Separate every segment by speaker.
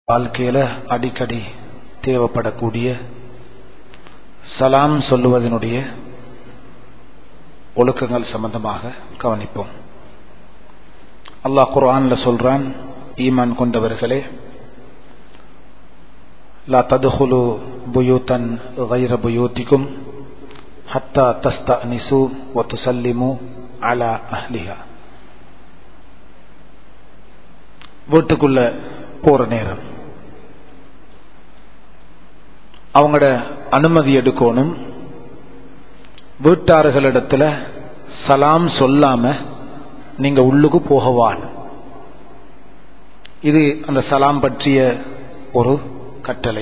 Speaker 1: வாழ்க்கையில அடிக்கடி தேவைப்படக்கூடிய சலாம் சொல்லுவதனுடைய ஒழுக்கங்கள் சம்பந்தமாக கவனிப்போம் அல்லாஹ் குர்ஆன்ல சொல்றான் ஈமான் கொண்டவர்களே லா ததுகுலு புயூத்தன் غير புயூத்திக்கும் ஹத்தா தஸ்தஅனிசு வ துசல்லிமு அலா அஹ்லிஹா வீட்டுக்குள்ள போற நேரம் அவங்களோட அனுமதி எடுக்கணும் வீட்டார்களிடத்துல சலாம் சொல்லாம நீங்க உள்ளுக்கு போகவான் இது அந்த சலாம் பற்றிய ஒரு கட்டளை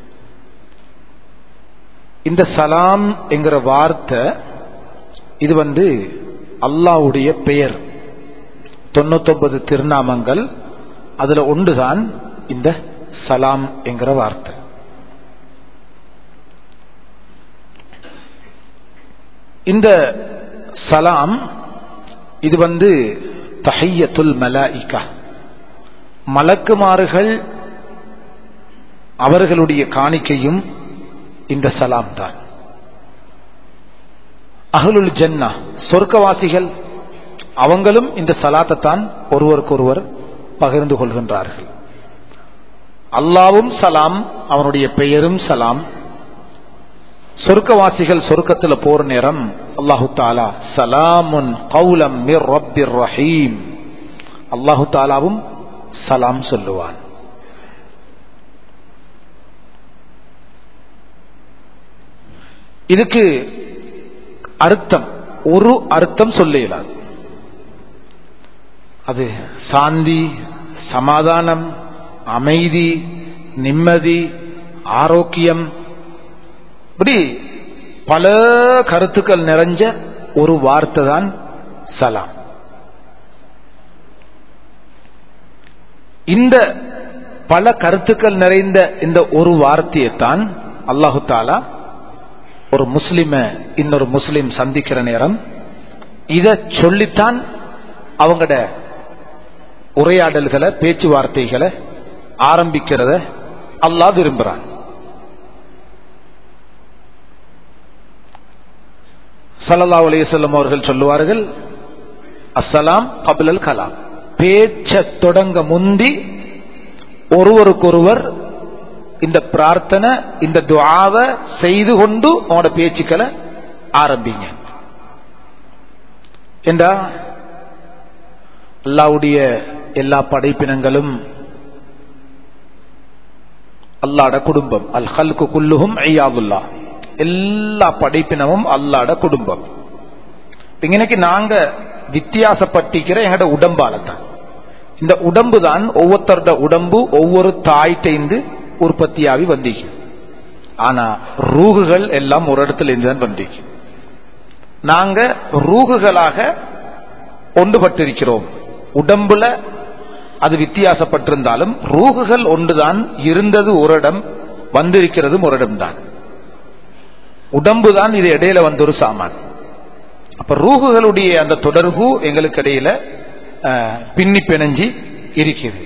Speaker 1: இந்த சலாம் என்கிற வார்த்தை இது வந்து அல்லாவுடைய பெயர் தொண்ணூத்தொன்பது திருநாமங்கள் அதுல ஒன்றுதான் இந்த சலாம் என்கிற வார்த்தை இந்த சலாம் இது வந்து தஹையத்துல் மலாயிகா மலக்குமாறுகள் அவர்களுடைய காணிக்கையும் இந்த சலாம் தான் அகலுல் ஜன்னா சொர்க்கவாசிகள் அவங்களும் இந்த சலாத்தை தான் ஒருவருக்கொருவர் பகிர்ந்து கொள்கின்றார்கள் அல்லாவும் சலாம் அவனுடைய பெயரும் சலாம் சொர்க்கவாசிகள் சொர்க்கத்தில் போற நேரம் அல்லாஹு தாலா சலாமுன் கௌலம் மிர் ரப்பிர் ரஹீம் அல்லாஹு தாலாவும் சலாம் சொல்லுவான் இதுக்கு அர்த்தம் ஒரு அர்த்தம் சொல்ல இயலாது அது சாந்தி சமாதானம் அமைதி நிம்மதி ஆரோக்கியம் இப்படி பல கருத்துக்கள் நிறைஞ்ச ஒரு வார்த்தை தான் சலாம் இந்த பல கருத்துக்கள் நிறைந்த இந்த ஒரு வார்த்தையைத்தான் அல்லாஹு தாலா ஒரு முஸ்லிம இன்னொரு முஸ்லிம் சந்திக்கிற நேரம் இத சொல்லித்தான் அவங்களோட உரையாடல்களை பேச்சுவார்த்தைகளை ஆரம்பிக்கிறத அல்லாஹ் விரும்புறான் சல்லா அலையம் அவர்கள் சொல்லுவார்கள் அஸ்ஸலாம் கபிலல் கலாம் பேச்ச தொடங்க முந்தி ஒருவருக்கொருவர் இந்த பிரார்த்தனை இந்த துவாவை செய்து கொண்டு உங்களோட பேச்சுக்களை ஆரம்பிங்க என்றா அல்லாவுடைய எல்லா படைப்பினங்களும் அல்லாட குடும்பம் அல் ஹல்கு குல்லுகும் ஐயாவுல்லா எல்லா படைப்பினமும் அல்லாட குடும்பம் இன்னைக்கு நாங்க வித்தியாசப்பட்டிக்கிற எங்கட உடம்பால தான் இந்த உடம்பு தான் ஒவ்வொருத்தரோட உடம்பு ஒவ்வொரு தாய்டைந்து உற்பத்தியாகி வந்தீங்க ஆனா ரூகுகள் எல்லாம் ஒரு இடத்துல இருந்துதான் வந்தீங்க நாங்க ரூகுகளாக ஒன்றுபட்டிருக்கிறோம் உடம்புல அது வித்தியாசப்பட்டிருந்தாலும் ரூகுகள் ஒன்றுதான் இருந்தது ஒரு இடம் வந்திருக்கிறதும் ஒரு இடம் தான் உடம்பு தான் இது இடையில வந்த ஒரு சாமான் அப்ப ரூகுகளுடைய அந்த தொடர்பு எங்களுக்கு இடையில பின்னி பிணைஞ்சி இருக்கிறது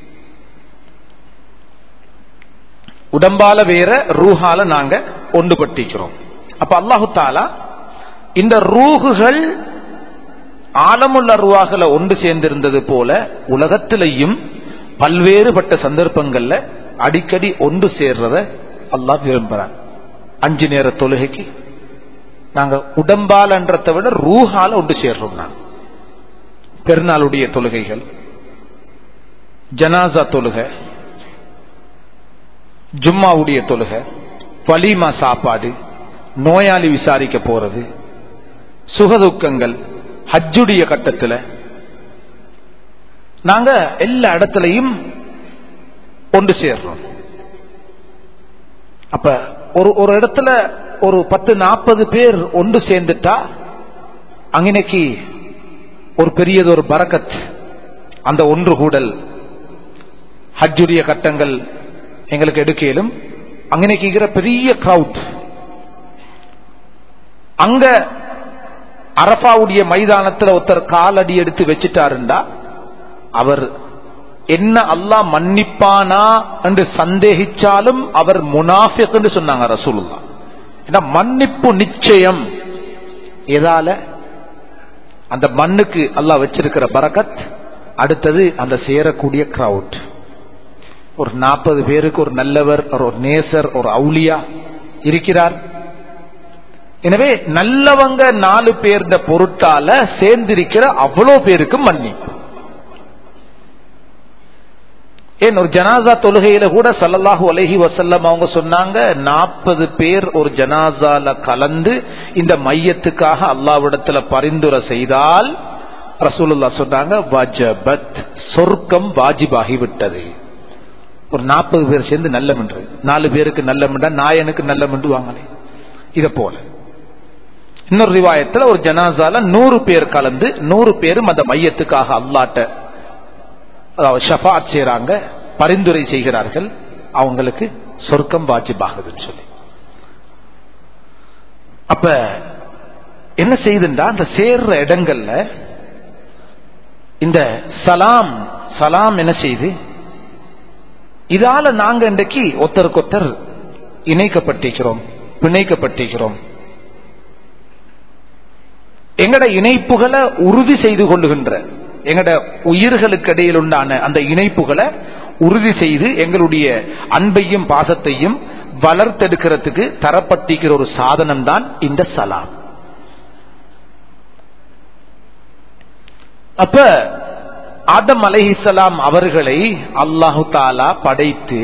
Speaker 1: உடம்பால வேற ரூஹால நாங்க ஒன்றுபட்டிக்கிறோம் அப்ப அல்லாஹு தாலா இந்த ரூகுகள் ஆழமுள்ள ரூவாகல ஒன்று சேர்ந்திருந்தது போல உலகத்திலையும் பல்வேறுபட்ட சந்தர்ப்பங்கள்ல அடிக்கடி ஒன்று சேர்றத அல்லாஹ் விரும்புறான் அஞ்சு நேர தொழுகைக்கு நாங்க உடம்பாலன்றதை விட ரூஹால ஒன்று சேர்றோம் நான் பெருநாளுடைய தொழுகைகள் ஜனாசா தொழுகை ஜும்மாவுடைய தொழுகை வலிமா சாப்பாடு நோயாளி விசாரிக்க போறது சுகதுக்கங்கள் ஹஜ்ஜுடைய கட்டத்தில் நாங்க எல்லா இடத்துலையும் ஒன்று சேர்றோம் அப்ப ஒரு ஒரு இடத்துல ஒரு பத்து நாற்பது பேர் ஒன்று சேர்ந்துட்டா அங்கனைக்கு ஒரு பெரியது ஒரு பரக்கத் அந்த ஒன்று கூடல் ஹஜ்ஜுடைய கட்டங்கள் எங்களுக்கு எடுக்கலும் அங்கனைக்குங்கிற பெரிய கிரவுட் அங்க அரபாவுடைய மைதானத்தில் ஒருத்தர் காலடி எடுத்து வச்சுட்டாருண்டா அவர் என்ன அல்லாஹ் மன்னிப்பானா என்று சந்தேகிச்சாலும் அவர் முனாஃபிக் என்று சொன்னாங்க ரசூலுல்லா ஏன்னா மன்னிப்பு நிச்சயம் எதால அந்த மண்ணுக்கு அல்லாஹ் வச்சிருக்கிற பரக்கத் அடுத்தது அந்த சேரக்கூடிய கிரவுட் ஒரு நாற்பது பேருக்கு ஒரு நல்லவர் ஒரு நேசர் ஒரு அவுலியா இருக்கிறார் எனவே நல்லவங்க நாலு பேர்ந்த பொருட்டால சேர்ந்திருக்கிற அவ்வளோ பேருக்கு மன்னிப்பு ஏன் ஒரு ஜனாசா தொழுகையில கூட சல்லல்லாஹு அலைஹி வசல்லம் அவங்க சொன்னாங்க நாற்பது பேர் ஒரு ஜனாசால கலந்து இந்த மையத்துக்காக அல்லாவிடத்துல பரிந்துரை செய்தால் ரசூலுல்லா சொன்னாங்க வஜபத் சொர்க்கம் வாஜிபாகி விட்டது ஒரு நாற்பது பேர் சேர்ந்து நல்லமென்று நாலு பேருக்கு நல்லமெண்டா நாயனுக்கு நல்லமென்று வாங்களே இத போல இன்னொரு ரிவாயத்துல ஒரு ஜனாசால நூறு பேர் கலந்து நூறு பேரும் அந்த மையத்துக்காக அல்லாட்ட அதாவது ஷஃபாத் செய்யறாங்க பரிந்துரை செய்கிறார்கள் அவங்களுக்கு சொர்க்கம் வாஜிபாகுதுன்னு சொல்லி அப்ப என்ன செய்துண்டா அந்த சேர்ற இடங்கள்ல இந்த சலாம் சலாம் என்ன செய்து இதால நாங்க இன்றைக்கு ஒருத்தருக்கு ஒருத்தர் இணைக்கப்பட்டிருக்கிறோம் பிணைக்கப்பட்டிருக்கிறோம் எங்கட இணைப்புகளை உறுதி செய்து கொள்ளுகின்ற எங்கட உயிர்களுக்கு இடையில் உண்டான அந்த இணைப்புகளை உறுதி செய்து எங்களுடைய அன்பையும் பாசத்தையும் வளர்த்தெடுக்கிறதுக்கு தரப்பட்டிருக்கிற ஒரு சாதனம் தான் இந்த சலாம் அப்ப ஆதம் அலைஹிசலாம் அவர்களை அல்லாஹு தாலா படைத்து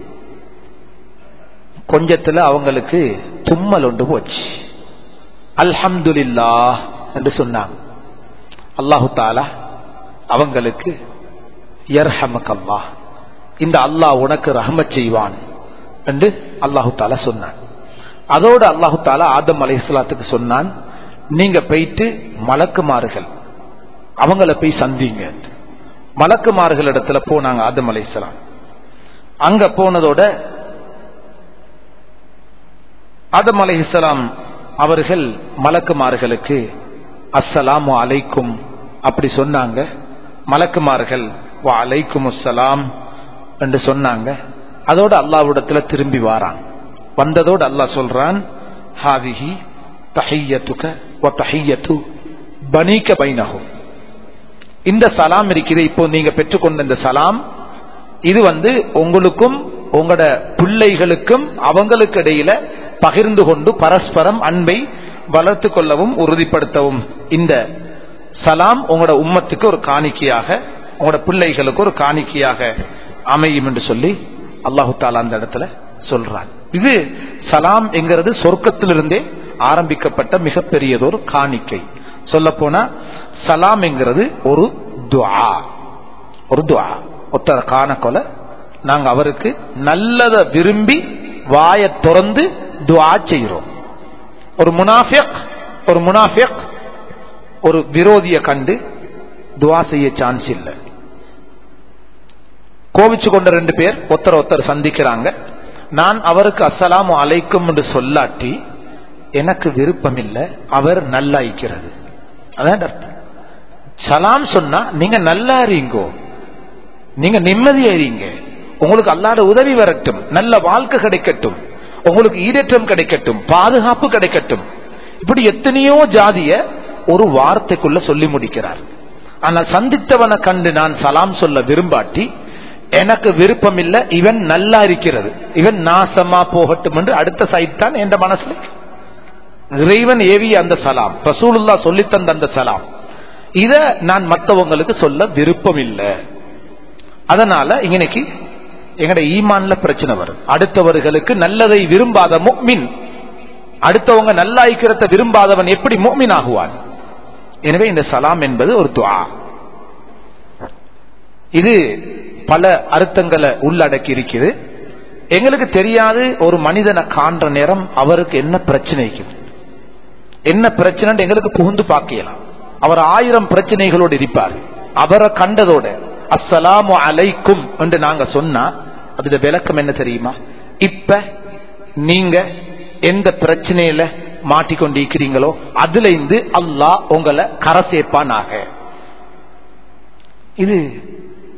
Speaker 1: கொஞ்சத்துல அவங்களுக்கு தும்மல் ஒன்று போச்சு அல்ஹம்துலில்லா என்று சொன்னாங்க அல்லாஹு தாலா அவங்களுக்கு யர்ஹமக்கல்லா இந்த அல்லாஹ் உனக்கு ரஹமத் செய்வான் என்று அல்லாஹு தாலா சொன்னான் அதோடு அல்லாஹு தாலா ஆதம் அலைஹிஸ்லாத்துக்கு சொன்னான் நீங்க போயிட்டு மலக்குமாறுகள் அவங்கள போய் சந்திங்க மலக்குமார்கள் இடத்துல போனாங்க ஆதம் அலைஹிஸ்லாம் அங்க போனதோட ஆதம் அலைஹிஸ்லாம் அவர்கள் மலக்குமார்களுக்கு அஸ்ஸலாமு அலைக்கும் அப்படி சொன்னாங்க மலக்குமார்கள் வா அலைக்கும் அஸ்ஸலாம் என்று சொன்னாங்க அதோட அல்லாவிடத்துல திரும்பி வாரான் வந்ததோடு அல்லாஹ் சொல்றான் ஹாதிஹி தஹையத்துக வ தஹையத்து பனீக பைனஹும் இந்த சலாம் இருக்குது இப்போ நீங்க பெற்றுக்கொண்ட இந்த சலாம் இது வந்து உங்களுக்கும் உங்களோட பிள்ளைகளுக்கும் அவங்களுக்கு இடையில பகிர்ந்து கொண்டு பரஸ்பரம் அன்பை வளர்த்து கொள்ளவும் உறுதிப்படுத்தவும் இந்த சலாம் உங்களோட உம்மத்துக்கு ஒரு காணிக்கையாக உங்களோட பிள்ளைகளுக்கு ஒரு காணிக்கையாக அமையும் என்று சொல்லி அல்லாஹு தாலா அந்த இடத்துல சொல்றான் இது சலாம் என்கிறது சொர்க்கத்திலிருந்தே ஆரம்பிக்கப்பட்ட மிகப்பெரியதொரு காணிக்கை சொல்ல போனா சலாம் என்கிறது ஒரு துவா ஒரு துவா ஒருத்தர காண கொல நாங்க அவருக்கு நல்லத விரும்பி வாய திறந்து துவா செய்கிறோம் ஒரு முனாஃபிக் ஒரு முனாஃபிக் ஒரு விரோதிய கண்டு துவா செய்ய சான்ஸ் இல்லை கோவிச்சு கொண்ட ரெண்டு பேர் ஒருத்தர் ஒருத்தர் சந்திக்கிறாங்க நான் அவருக்கு அஸ்ஸலாமு அலைக்கும் என்று சொல்லாட்டி எனக்கு விருப்பம் இல்லை அவர் நல்லா இருக்கிறது அதான் அர்த்தம் சலாம் சொன்னா நீங்க நல்லா இருங்கோ நீங்க நிம்மதியா இருங்க உங்களுக்கு அல்லாத உதவி வரட்டும் நல்ல வாழ்க்கை கிடைக்கட்டும் உங்களுக்கு ஈடேற்றம் கிடைக்கட்டும் பாதுகாப்பு கிடைக்கட்டும் இப்படி எத்தனையோ ஜாதிய ஒரு வார்த்தைக்குள்ள சொல்லி முடிக்கிறார் ஆனால் சந்தித்தவனை கண்டு நான் சலாம் சொல்ல விரும்பாட்டி எனக்கு விருப்பம் இல்ல இவன் நல்லா இருக்கிறது இவன் நாசமா போகட்டும் என்று அடுத்த சைட் தான் என் மனசுல இறைவன் ஏவிய அந்த சலாம் ரசூலுல்லா சொல்லித்தந்த அந்த சலாம் இத நான் மற்றவங்களுக்கு சொல்ல விருப்பம் இல்லை அதனால இன்னைக்கு எங்கட ஈமான்ல பிரச்சனை வரும் அடுத்தவர்களுக்கு நல்லதை விரும்பாத முக்மின் அடுத்தவங்க நல்லா இருக்கிறத விரும்பாதவன் எப்படி முக்மின் ஆகுவான் எனவே இந்த சலாம் என்பது ஒரு துவா இது பல அர்த்தங்களை உள்ளடக்கி இருக்குது எங்களுக்கு தெரியாது ஒரு மனிதனை காண்ற நேரம் அவருக்கு என்ன பிரச்சனை இருக்குது என்ன பிரச்சனை எங்களுக்கு புகுந்து பார்க்கலாம் அவர் ஆயிரம் பிரச்சனைகளோடு இருப்பார் அவரை கண்டதோட அஸ்ஸலாமு அலைக்கும் என்று நாங்க சொன்னா அதுல விளக்கம் என்ன தெரியுமா இப்ப நீங்க எந்த பிரச்சனையில மாட்டிக்கொண்டிருக்கிறீங்களோ அதுல இருந்து அல்லாஹ் உங்களை கரை சேர்ப்பானாக இது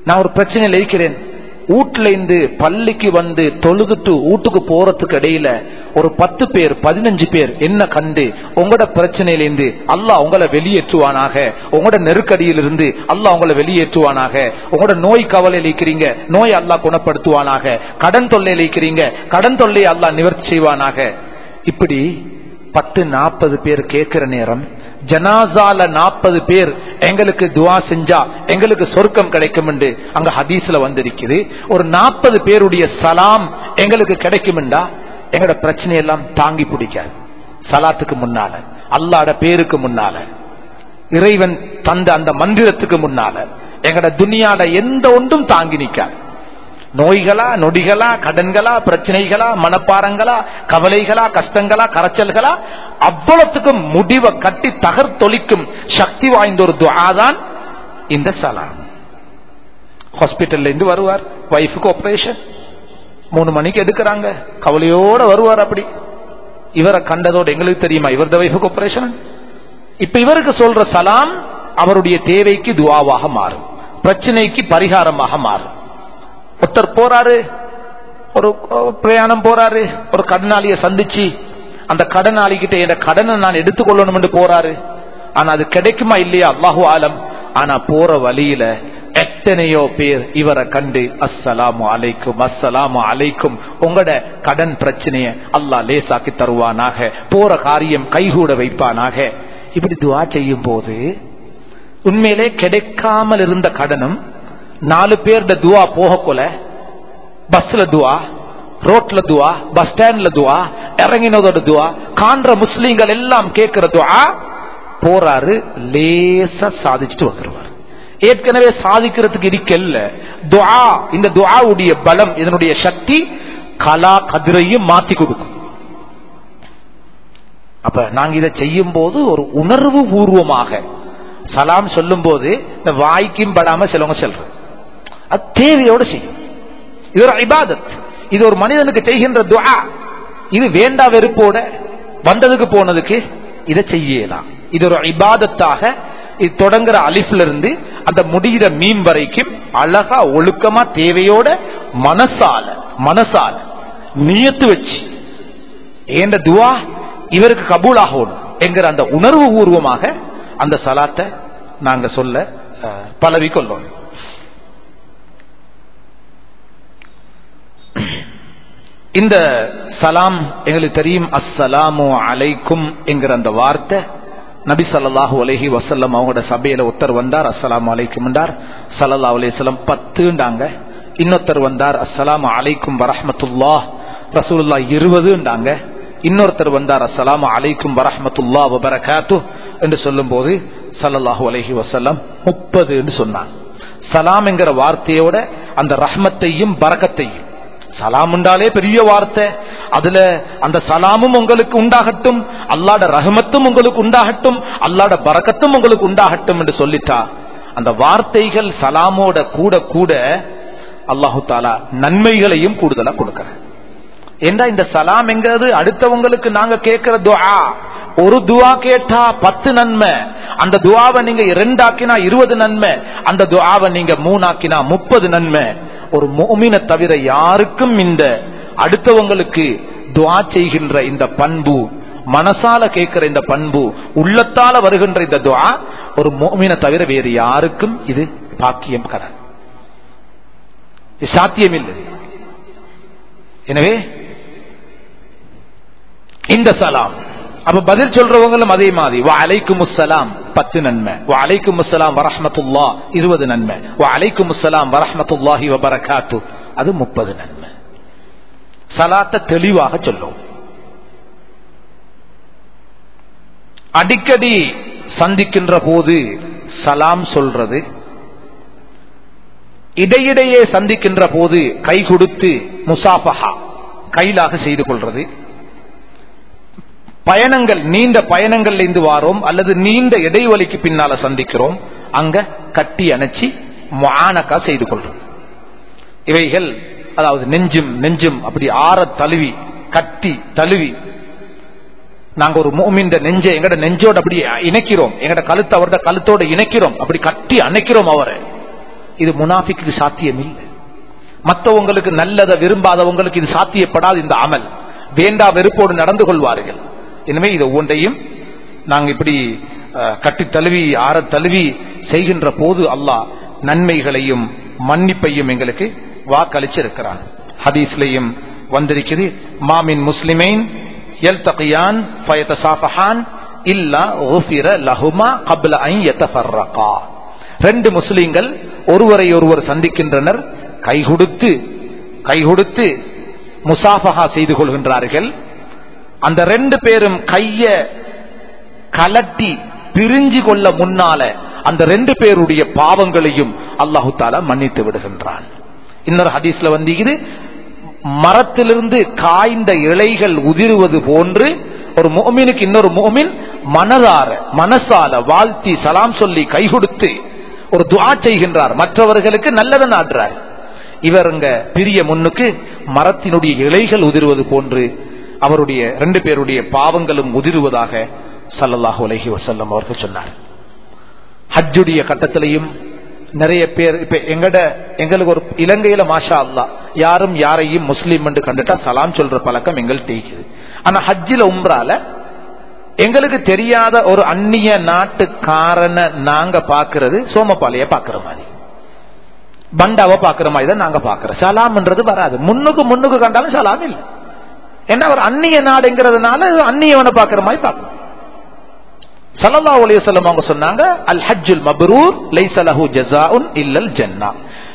Speaker 1: நான் ஒரு பிரச்சனையில் இருக்கிறேன் வீட்டுல இருந்து பள்ளிக்கு வந்து தொழுதுட்டு வீட்டுக்கு போறதுக்கு இடையில ஒரு பத்து பேர் பதினஞ்சு பேர் என்ன கண்டு உங்களோட பிரச்சனையிலிருந்து அல்லாஹ் உங்களை வெளியேற்றுவானாக உங்களோட நெருக்கடியிலிருந்து அல்லாஹ் உங்களை வெளியேற்றுவானாக உங்களோட நோய் கவலையில் இருக்கிறீங்க நோய் அல்லாஹ் குணப்படுத்துவானாக கடன் தொல்லையில் இருக்கிறீங்க கடன் தொல்லையை அல்லாஹ் நிவர்த்தி செய்வானாக இப்படி பத்து நாற்பது பேர் கேட்கிற நேரம் ஜனாசால நாற்பது பேர் எங்களுக்கு துவா செஞ்சா எங்களுக்கு சொர்க்கம் கிடைக்கும் என்று அங்க ஹதீஸ்ல வந்திருக்குது ஒரு நாற்பது பேருடைய சலாம் எங்களுக்கு கிடைக்கும்டா எங்களோட பிரச்சனை எல்லாம் தாங்கி பிடிக்காது சலாத்துக்கு முன்னால அல்லாட பேருக்கு முன்னால இறைவன் தந்த அந்த மந்திரத்துக்கு முன்னால எங்கட துனியால எந்த ஒன்றும் தாங்கி நிக்காது நோய்களா நொடிகளா கடன்களா பிரச்சனைகளா மனப்பாரங்களா கவலைகளா கஷ்டங்களா கரைச்சல்களா அவ்வளவுக்கும் முடிவை கட்டி தகர்த்தொலிக்கும் சக்தி வாய்ந்த ஒரு துஆதான் இந்த சலாம் ஹாஸ்பிட்டல்ல இருந்து வருவார் வைஃபுக்கு ஆபரேஷன் மூணு மணிக்கு எடுக்கிறாங்க கவலையோட வருவார் அப்படி இவரை கண்டதோட எங்களுக்கு தெரியுமா இவரது வைஃபுக்கு ஆபரேஷன் இப்ப இவருக்கு சொல்ற சலாம் அவருடைய தேவைக்கு துவாவாக மாறும் பிரச்சனைக்கு பரிகாரமாக மாறும் ஒருத்தர் போறாரு ஒரு பிரயாணம் போறாரு ஒரு கடனாளிய சந்திச்சு அந்த கடனாளி கிட்ட என் கடனை நான் எடுத்துக்கொள்ளணும் என்று போறாரு ஆனா அது கிடைக்குமா இல்லையா அல்லாஹு ஆலம் ஆனா போற வழியில எத்தனையோ பேர் இவரை கண்டு அஸ்ஸலாமு அலைக்கும் அஸ்ஸலாமு அலைக்கும் உங்களோட கடன் பிரச்சனைய அல்லாஹ் லேசாக்கி தருவானாக போற காரியம் கைகூட வைப்பானாக இப்படி துவா செய்யும் போது உண்மையிலே கிடைக்காமல் இருந்த கடனும் நாலு பேர்ட துவா போகக்குள்ள பஸ்ல துவா ரோட்ல துவா பஸ் ஸ்டாண்ட்ல துவா இறங்கினதோட துவா காண்ற முஸ்லீம்கள் எல்லாம் கேட்கிற துவா போறாரு லேசா சாதிச்சுட்டு வந்துருவார் ஏற்கனவே சாதிக்கிறதுக்கு இருக்கல்ல துவா இந்த துவாவுடைய பலம் இதனுடைய சக்தி கலா கதிரையும் மாத்தி கொடுக்கும் அப்ப நாங்க இதை செய்யும் போது ஒரு உணர்வு பூர்வமாக சலாம் சொல்லும் போது இந்த வாய்க்கும் படாம சிலவங்க சொல்றது அது தேவையோடு செய்யும் இது ஒரு இபாதத் இது ஒரு மனிதனுக்கு செய்கின்ற துஆ இது வேண்டா வெறுப்போட வந்ததுக்கு போனதுக்கு இதை செய்யலாம் இது ஒரு இபாதத்தாக இது தொடங்குற அலிஃப்ல இருந்து அந்த முடிகிற மீன் வரைக்கும் அழகா ஒழுக்கமா தேவையோட மனசால மனசால நியத்து வச்சு ஏண்ட துவா இவருக்கு கபூல் ஆகணும் என்கிற அந்த உணர்வு பூர்வமாக அந்த சலாத்தை நாங்க சொல்ல பலவி கொள்ளணும் இந்த சலாம் எங்களுக்கு தெரியும் அஸ்ஸலாமு அலைக்கும் என்கிற அந்த வார்த்தை நபி சல்லாஹூ அலஹி வசல்லம் அவங்களோட சபையில ஒருத்தர் வந்தார் அஸ்ஸலாமு அலைக்கும் என்றார் சல்லா அலிஸ்லாம் பத்துண்டாங்க இன்னொருத்தர் வந்தார் அஸ்ஸலாமு அலைக்கும் வரஹமத்துல்லா ரசூல்லா இருபதுண்டாங்க இன்னொருத்தர் வந்தார் அஸ்ஸலாமு அலைக்கும் வரஹமத்துல்லா வபரகாத்து என்று சொல்லும் போது சல்லல்லாஹு அலஹி வசல்லம் முப்பது என்று சொன்னார் சலாம் என்கிற வார்த்தையோட அந்த ரஹ்மத்தையும் பரக்கத்தையும் சலாம் உண்டாலே பெரிய வார்த்தை அதுல அந்த சலாமும் உங்களுக்கு உண்டாகட்டும் அல்லாட ரஹமத்தும் உங்களுக்கு உண்டாகட்டும் அல்லாட பரக்கத்தும் உங்களுக்கு உண்டாகட்டும் என்று சொல்லிட்டா அந்த வார்த்தைகள் சலாமோட கூட கூட அல்லாஹு தாலா நன்மைகளையும் கூடுதலா கொடுக்கிற ஏண்டா இந்த சலாம் எங்கிறது அடுத்தவங்களுக்கு நாங்க கேட்கிற துவா ஒரு துவா கேட்டா பத்து நன்மை அந்த துவாவை நீங்க இரண்டாக்கினா இருபது நன்மை அந்த துவாவை நீங்க மூணாக்கினா முப்பது நன்மை ஒரு மோமினை தவிர யாருக்கும் இந்த அடுத்தவங்களுக்கு துவா செய்கின்ற இந்த பண்பு மனசால கேட்கிற இந்த பண்பு உள்ளத்தால வருகின்ற இந்த துவா ஒரு மோமினை தவிர வேறு யாருக்கும் இது பாக்கியம் கர சாத்தியம் இல்லை எனவே இந்த சலாம் அப்ப பதில் சொல்றவங்களும் அதே மாதிரி வா அலைக்கும் முஸ்ஸலாம் பத்து நன்மை வா அலைக்கும் முஸ்ஸலாம் வரஹமத்துல்லா இருபது நன்மை வா அலைக்கும் முஸ்ஸலாம் வரஹமத்துல்லாஹி வபரகாத்து அது முப்பது நன்மை சலாத்த தெளிவாக சொல்லும் அடிக்கடி சந்திக்கின்ற போது சலாம் சொல்றது இடையிடையே சந்திக்கின்ற போது கை கொடுத்து முசாஃபஹா கையிலாக செய்து கொள்றது பயணங்கள் நீண்ட பயணங்கள்ல இருந்து வாரோம் அல்லது நீண்ட இடைவெளிக்கு பின்னால சந்திக்கிறோம் அங்க கட்டி அணைச்சி மானக்கா செய்து கொள்றோம் இவைகள் அதாவது நெஞ்சும் நெஞ்சும் அப்படி ஆற தழுவி கட்டி தழுவி நாங்க ஒரு மூமின்ற நெஞ்சை எங்கட நெஞ்சோட அப்படி இணைக்கிறோம் எங்கட கழுத்து அவரோட கழுத்தோட இணைக்கிறோம் அப்படி கட்டி அணைக்கிறோம் அவரை இது முனாஃபிக்கு சாத்தியம் இல்லை மற்றவங்களுக்கு நல்லதை விரும்பாதவங்களுக்கு இது சாத்தியப்படாது இந்த அமல் வேண்டா வெறுப்போடு நடந்து கொள்வார்கள் எனவே இது ஒவ்வொன்றையும் நாங்க இப்படி அஹ், கட்டித் தழுவி ஆற தழுவி செய்கின்ற போது அல்லாஹ் நன்மைகளையும் மன்னிப்பையும் எங்களுக்கு வாக்களிச்சிருக்கிறான் ஹதீஸ்லையும் வந்திருக்குது மாமின் முஸ்லிமைன் يلتقيان فيتصافحان إلا غفر لهما قبل أن يتفرقا ரெண்டு முஸ்லிம்கள் ஒருவரை ஒருவர் சந்திக்கின்றனர் கை கொடுத்து கை கொடுத்து முசாஃபஹா செய்து கொள்கின்றார்கள் அந்த ரெண்டு பேரும் கைய கலட்டி பிரிஞ்சு கொள்ள முன்னால அந்த ரெண்டு பேருடைய பாவங்களையும் அல்லாஹு தாலா மன்னித்து விடுகின்றான் இன்னொரு ஹதீஸ்ல வந்து இது மரத்திலிருந்து காய்ந்த இலைகள் உதிருவது போன்று ஒரு மோமினுக்கு இன்னொரு மோமின் மனதார மனசால வாழ்த்தி சலாம் சொல்லி கை கொடுத்து ஒரு துஆ செய்கின்றார் மற்றவர்களுக்கு நல்லதை நாடுறார் இவருங்க பிரிய முன்னுக்கு மரத்தினுடைய இலைகள் உதிர்வது போன்று அவருடைய ரெண்டு பேருடைய பாவங்களும் உதிருவதாக ஸல்லல்லாஹு அலைஹி வஸல்லம் அவர்கள் சொன்னார் ஹஜ்ஜுடைய கட்டத்திலையும் நிறைய பேர் இப்ப எங்கட எங்களுக்கு ஒரு இலங்கையில மாஷா அல்லாஹ் யாரும் யாரையும் முஸ்லீம் என்று கண்டுட்டா சலாம் சொல்ற பழக்கம் எங்கள்கிட்ட இருக்குது ஆனா ஹஜ்ஜில உம்ரால எங்களுக்கு தெரியாத ஒரு அந்நிய நாட்டுக்காரனை நாங்க பாக்குறது சோமபாலைய பாக்குற மாதிரி பண்டாவை பாக்குற மாதிரி தான் நாங்க பாக்குறோம் சலாம்ன்றது வராது முன்னுக்கு முன்னுக்கு கண்டாலும் சலாம் இல்லை ஏன்னா அவர் அந்நிய நாடுங்கிறதுனால அந்நியவனை பாக்குற மாதிரி பார்க்கணும் ஸல்லல்லாஹு அலைஹி வஸல்லம் அவங்க சொன்னாங்க அல் ஹஜ்ஜுல் மப்ரூர் லைஸ லஹு ஜஸாஉன் இல்லல் ஜன்னah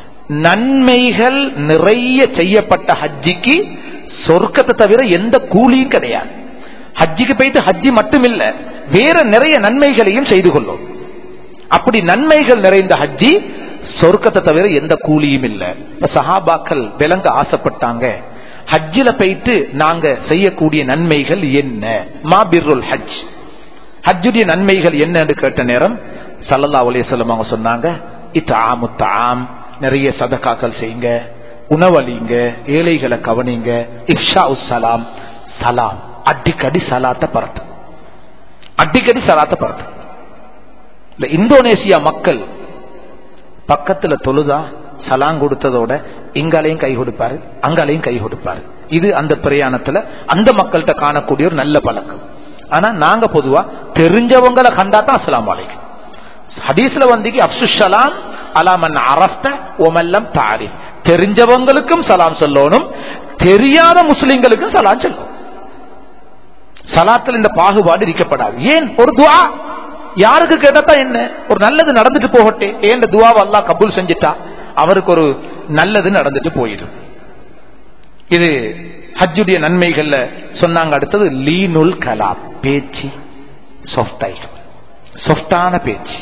Speaker 1: நன்மைகள் நிறைய செய்யப்பட்ட ஹஜ்ஜிக்கு சொர்க்கத்தை தவிர எந்த கூலியும் கிடையாது ஹஜ்ஜிக்கு போயிட்டு ஹஜ்ஜி மட்டும் இல்ல வேற நிறைய நன்மைகளையும் செய்து கொள்ளும் அப்படி நன்மைகள் நிறைந்த ஹஜ்ஜி சொர்க்கத்தை தவிர எந்த கூலியும் இல்ல இப்ப சஹாபாக்கள் விளங்க ஆசைப்பட்டாங்க ஹஜ்ஜில போயிட்டு நாங்க செய்யக்கூடிய நன்மைகள் என்ன மாபிருல் ஹஜ் ஹஜ்ஜுடைய நன்மைகள் என்னன்னு கேட்ட நேரம் சல்லல்லா அலையம் அவங்க சொன்னாங்க இத்தாமு தாம் நிறைய சதக்காக்கள் செய்யுங்க உணவளிங்க ஏழைகளை கவனிங்க இக்ஷா சலாம் சலாம் அடிக்கடி சலாத்த பரட்டு அடிக்கடி சலாத்த பரட்டு இல்ல இந்தோனேசியா மக்கள் பக்கத்துல தொழுதா சலாம் கொடுத்ததோட இங்காலையும் கை கொடுப்பாரு அங்காலையும் கை கொடுப்பாரு இது அந்த பிரயாணத்துல அந்த மக்கள்கிட்ட காணக்கூடிய ஒரு நல்ல பழக்கம் ஆனா நாங்க பொதுவா தெரிஞ்சவங்களை கண்டா தான் அஸ்லாம் வலைக்கும் ஹதீஸ்ல வந்து அப்சு சலாம் அலாமன் அரஸ்த ஒமல்லம் தாரிஃப் தெரிஞ்சவங்களுக்கும் சலாம் சொல்லணும் தெரியாத முஸ்லிம்களுக்கும் சலாம் சொல்லணும் சலாத்தில் இந்த பாகுபாடு இருக்கப்படாது ஏன் ஒரு துவா யாருக்கு கேட்டா என்ன ஒரு நல்லது நடந்துட்டு போகட்டே ஏன் துவாவை அல்லாஹ் கபூல் செஞ்சுட்டா அவருக்கு ஒரு நல்லது நடந்துட்டு போயிடும் இது ஹஜ்ஜுடைய நன்மைகள்ல சொன்னாங்க அடுத்தது லீனுல் கலாம் பேச்சு சொஃப்டாய் சொஃப்டான பேச்சு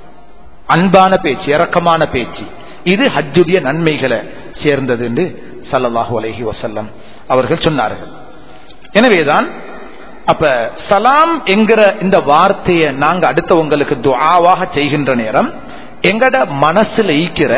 Speaker 1: அன்பான பேச்சு இரக்கமான பேச்சு இது ஹஜ்ஜுடைய நன்மைகளை சேர்ந்தது என்று சல்லல்லாஹு அலைஹி வசல்லம் அவர்கள் சொன்னார்கள் எனவேதான் அப்ப சலாம் என்கிற இந்த வார்த்தையை நாங்க அடுத்தவங்களுக்கு துஆவாக செய்கின்ற நேரம் எங்கட மனசுல ஈக்கிற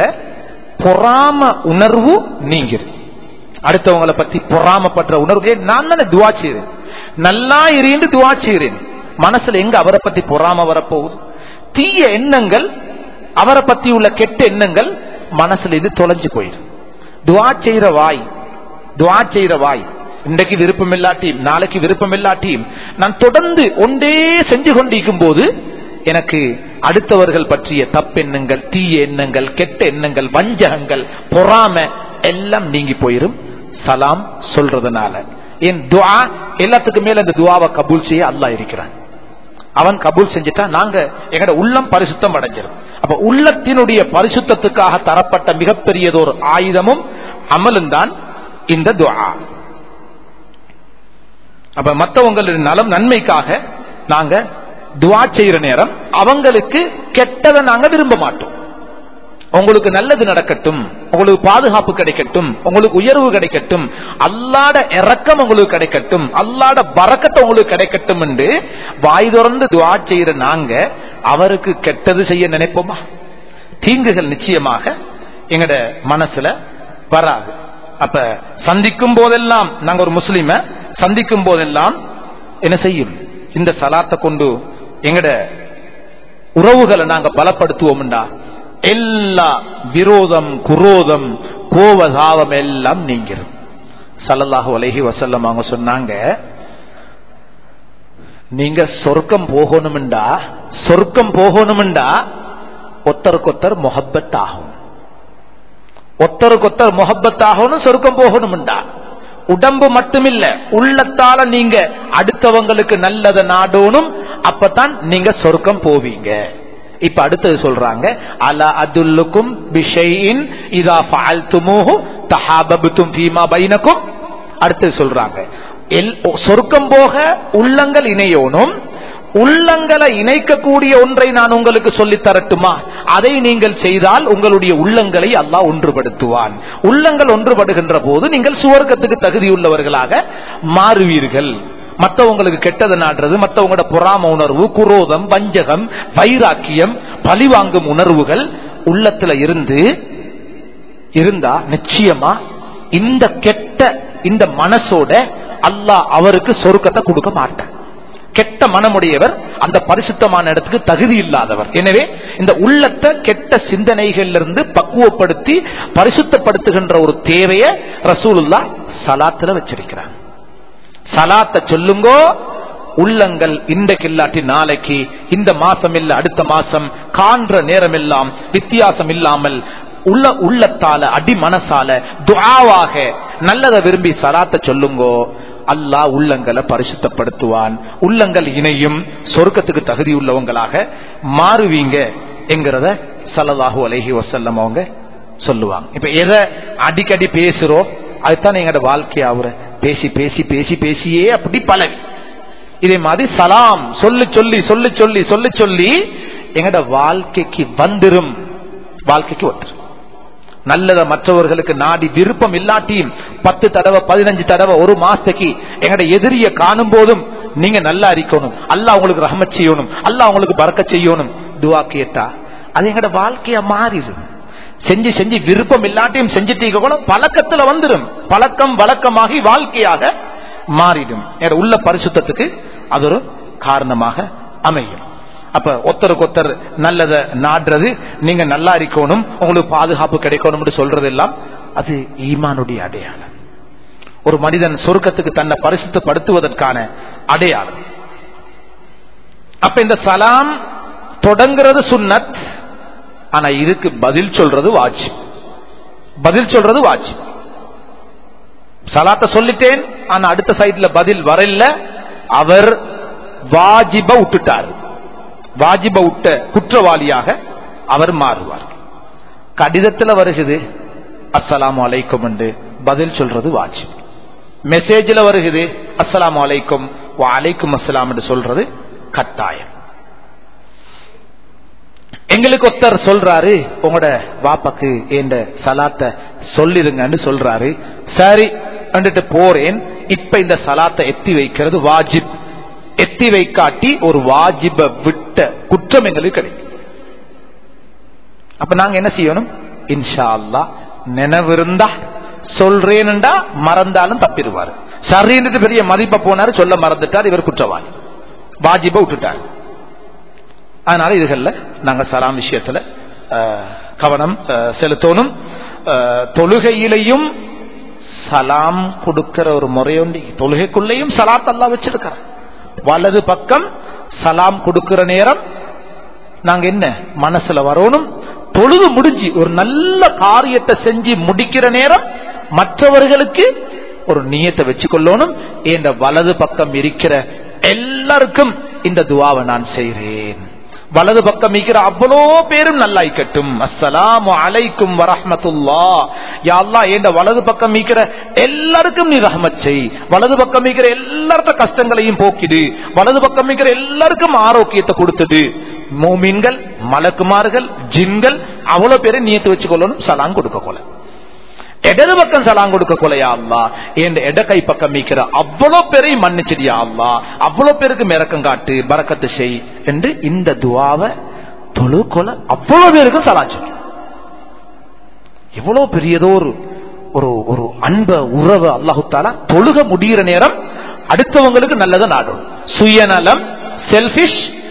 Speaker 1: பொறாம உணர்வு நீங்கிரு அடுத்தவங்களை பத்தி பொறாமப்பட்ட உணர்வு ஏய், நான் தானே துவா செய்றேன் நல்லா இருந்து துவா செய்றேன் மனசுல எங்க அவரை பத்தி பொறாம வரப்போகுது தீய எண்ணங்கள் அவரை பத்தி உள்ள கெட்ட எண்ணங்கள் மனசுல இது தொலைஞ்சு போயிடும் துவா செய்யற வாய் துவா செய்யற வாய் இன்றைக்கு விருப்பம் இல்லாட்டியும் நாளைக்கு விருப்பம் இல்லாட்டியும் நான் தொடர்ந்து ஒன்றே செஞ்சு கொண்டிருக்கும் போது எனக்கு அடுத்தவர்கள் பற்றிய தப்பெண்ணங்கள் தீய எண்ணங்கள் கெட்ட எண்ணங்கள் வஞ்சகங்கள் பொறாம எல்லாம் நீங்கி போயிரும் சலாம் சொல்றதுனால என் துவா எல்லாத்துக்கும் மேல அந்த துவாவை கபூல் செய்ய அல்லாஹ் இருக்கிறான் அவன் கபூல் செஞ்சுட்டா நாங்க எங்கட உள்ளம் பரிசுத்தம் அடைஞ்சிடும் அப்ப உள்ளத்தினுடைய பரிசுத்தத்துக்காக தரப்பட்ட மிகப்பெரியதொரு ஆயுதமும் அமலும் தான் இந்த துவா அப்ப மற்றவங்களுடைய நலம் நன்மைக்காக நாங்க துவா செய்யற நேரம் அவங்களுக்கு கெட்டதை நாங்க விரும்ப மாட்டோம் உங்களுக்கு நல்லது நடக்கட்டும் உங்களுக்கு பாதுகாப்பு கிடைக்கட்டும் உங்களுக்கு உயர்வு கிடைக்கட்டும் அல்லாட இறக்கம் உங்களுக்கு கிடைக்கட்டும் அல்லாட பறக்கத்தை உங்களுக்கு கிடைக்கட்டும் என்று வாய் திறந்து துவா செய்யற நாங்க அவருக்கு கெட்டது செய்ய நினைப்போமா தீங்குகள் நிச்சயமாக எங்கட மனசுல வராது அப்ப சந்திக்கும் போதெல்லாம் நாங்க ஒரு முஸ்லிம சந்திக்கும் போதெல்லாம் என்ன செய்யும் இந்த சலாத்தை கொண்டு எங்கட உறவுகளை நாங்க பலப்படுத்துவோம்டா எல்லா விரோதம் குரோதம் கோபதாபம் எல்லாம் நீங்கிரும் சல்லல்லாஹு அலைஹி வசல்லம் அவங்க சொன்னாங்க நீங்க சொர்க்கம் போகணும்டா சொர்க்கம் போகணும்டா ஒத்தருக்கொத்தர் மொஹப்பத் ஆகும் ஒத்தருக்கொத்தர் மொஹப்பத் ஆகணும் சொர்க்கம் போகணும்டா உடம்பு மட்டுமில்ல உள்ளத்தால நீங்க அடுத்தவங்களுக்கு நல்லத நாடோனும் அப்பதான் நீங்க சொர்க்கம் போவீங்க இப்ப அடுத்தது சொல்றாங்க அல அதுல்லுக்கும் பிஷையின் இதா ஃபால்துமூஹு தஹாபபுத்தும் ஃபீமா பைனக்கும் அடுத்தது சொல்றாங்க எல் சொர்க்கம் போக உள்ளங்கள் இணையோனும் உள்ளங்களை இணைக்கக்கூடிய ஒன்றை நான் உங்களுக்கு சொல்லி தரட்டுமா அதை நீங்கள் செய்தால் உங்களுடைய உள்ளங்களை அல்லாஹ் ஒன்றுபடுத்துவான் உள்ளங்கள் ஒன்றுபடுகின்ற போது நீங்கள் சுவர்க்கத்துக்கு தகுதியுள்ளவர்களாக மாறுவீர்கள் மற்றவங்களுக்கு கெட்டதை நாடுறது மற்றவங்களோட பொறாம உணர்வு குரோதம் வஞ்சகம் வைராக்கியம் பழிவாங்கும் உணர்வுகள் உள்ளத்துல இருந்து இருந்தா நிச்சயமா இந்த கெட்ட இந்த மனசோட அல்லாஹ் அவருக்கு சொருக்கத்தை கொடுக்க மாட்டான் கெட்ட மனமுடையவர் அந்த பரிசுத்தமான இடத்துக்கு தகுதி இல்லாதவர் எனவே இந்த உள்ளத்தை கெட்ட சிந்தனைகளிலிருந்து பக்குவப்படுத்தி பரிசுத்தப்படுத்துகின்ற ஒரு தேவையை ரசூலுல்லா சலாத்துல வச்சிருக்கிறார் சலாத்தை சொல்லுங்கோ உள்ளங்கள் இன்றைக்கு இல்லாட்டி நாளைக்கு இந்த மாசம் இல்ல அடுத்த மாசம் காண்ற நேரம் எல்லாம் வித்தியாசம் இல்லாமல் உள்ள உள்ளத்தால அடி மனசால துஆவாக நல்லதை விரும்பி சலாத்தை சொல்லுங்கோ அல்லாஹ் உள்ளங்களை பரிசுத்தப்படுத்துவான் உள்ளங்கள் இணையும் சொர்க்கத்துக்கு தகுதி உள்ளவங்களாக மாறுவீங்க என்கிறத சல்லல்லாஹு அலைஹி வசல்லம் அவங்க சொல்லுவாங்க இப்ப எதை அடிக்கடி பேசுறோம் அதுதான் எங்களோட வாழ்க்கை ஆகுற பேசி பேசி பேசி பேசியே அப்படி பழகி இதே மாதிரி சலாம் சொல்லி சொல்லி சொல்லி சொல்லி சொல்லி சொல்லி எங்கட வாழ்க்கைக்கு வந்துரும் வாழ்க்கைக்கு வந்துரும் நல்லத மற்றவர்களுக்கு நாடி விருப்பம் இல்லாட்டியும் பத்து தடவை பதினஞ்சு தடவை ஒரு மாசத்துக்கு எங்கட எதிரிய காணும் போதும் நீங்க நல்லா இருக்கணும் அல்லாஹ் உங்களுக்கு ரஹமத் செய்யணும் அல்லாஹ் உங்களுக்கு பறக்க செய்யணும் துவா கேட்டா அது எங்கட வாழ்க்கைய மாறிடும் செஞ்சு செஞ்சு விருப்பம் இல்லாட்டியும் செஞ்சுட்டீங்க கூட பழக்கத்துல வந்துடும் பழக்கம் வழக்கமாகி வாழ்க்கையாக மாறிடும் எங்கட உள்ள பரிசுத்தத்துக்கு அது ஒரு காரணமாக அமையும் அப்ப ஒத்தருக்கு ஒத்தர் நல்லத நாடுறது நீங்க நல்லா இருக்கணும் உங்களுக்கு பாதுகாப்பு கிடைக்கணும்னு சொல்றது எல்லாம் அது ஈமானுடைய அடையாளம் ஒரு மனிதன் சொர்க்கத்துக்கு தன்னை பரிசுத்தப்படுத்துவதற்கான அடையாளம் அப்ப இந்த சலாம் தொடங்குறது சுன்னத் ஆனா இதுக்கு பதில் சொல்றது வாஜி பதில் சொல்றது வாஜி சலாத்த சொல்லிட்டேன் ஆனா அடுத்த சைட்ல பதில் வரல அவர் வாஜிப விட்டுட்டார் வாஜிப விட்ட குற்றவாளியாக அவர் மாறுவார் கடிதத்தில் வருகிறது அஸ்ஸலாமு அலைக்கும் என்று பதில் சொல்றது வாஜிப் மெசேஜில் வருகிறது அஸ்ஸலாமு அலைக்கும் அலைக்கும் அஸ்ஸலாம் என்று சொல்றது கட்டாயம் எங்களுக்கு ஒருத்தர் சொல்றாரு உங்களோட வாப்பாக்கு என்ற சலாத்தை சொல்லிருங்கன்னு சொல்றாரு சரி வந்துட்டு போறேன் இப்ப இந்த சலாத்தை எத்தி வைக்கிறது வாஜிப் எத்தி வைக்காட்டி ஒரு வாஜிப விட்ட குற்றம் எங்களுக்கு கிடைக்கும் அப்ப நாங்க என்ன செய்யணும் இன்ஷா அல்லா நினைவிருந்தா சொல்றேன்டா மறந்தாலும் தப்பிடுவாரு சரின்றது பெரிய மதிப்பை போனாரு சொல்ல மறந்துட்டார் இவர் குற்றவாளி வாஜிப விட்டுட்டார் அதனால இதுகள்ல நாங்க சலாம் விஷயத்துல கவனம் செலுத்தணும் தொழுகையிலையும் சலாம் கொடுக்கிற ஒரு முறையொண்டி தொழுகைக்குள்ளேயும் சலாத் அல்லா வச்சிருக்கிற வலது பக்கம் சலாம் கொடுக்கிற நேரம் நாங்க என்ன மனசுல வரணும் தொழுது முடிஞ்சு ஒரு நல்ல காரியத்தை செஞ்சு முடிக்கிற நேரம் மற்றவர்களுக்கு ஒரு நீயத்தை வச்சுக்கொள்ளணும் என்ற வலது பக்கம் இருக்கிற எல்லாருக்கும் இந்த துவாவை நான் செய்கிறேன் வலது பக்கம் இருக்கிற அவ்வளோ பேரும் நல்லா இருக்கட்டும் அஸ்ஸலாம் அலைக்கும் வரஹமத்துல்லா யாழ்லா என்ற வலது பக்கம் இருக்கிற எல்லாருக்கும் நீ ரஹமத் செய் வலது பக்கம் இருக்கிற எல்லார்த்த கஷ்டங்களையும் போக்கிடு வலது பக்கம் இருக்கிற எல்லாருக்கும் ஆரோக்கியத்தை கொடுத்துடு மூமீன்கள் மலக்குமார்கள் ஜின்கள் அவ்வளவு பேரை நியத்து வச்சுக்கொள்ளணும் சலாம் கொடுக்க கொள்ள இடது பக்கம் சலாம் கொடுக்க கொலையா அல்லா என் இடக்கை பக்கம் மீக்கிற அவ்வளவு பேரையும் மன்னிச்சிடியா அல்லா அவ்வளவு பேருக்கு மிரக்கம் காட்டு பறக்கத்து செய் என்று இந்த துவாவை தொழு கொலை அவ்வளவு பேருக்கும் சலாம் சொல்லு எவ்வளவு பெரியதோ ஒரு ஒரு ஒரு அன்ப உறவு அல்லாஹு தாலா தொழுக முடிகிற நேரம் அடுத்தவங்களுக்கு நல்லதை நாடும் சுயநலம் செல்பிஷ்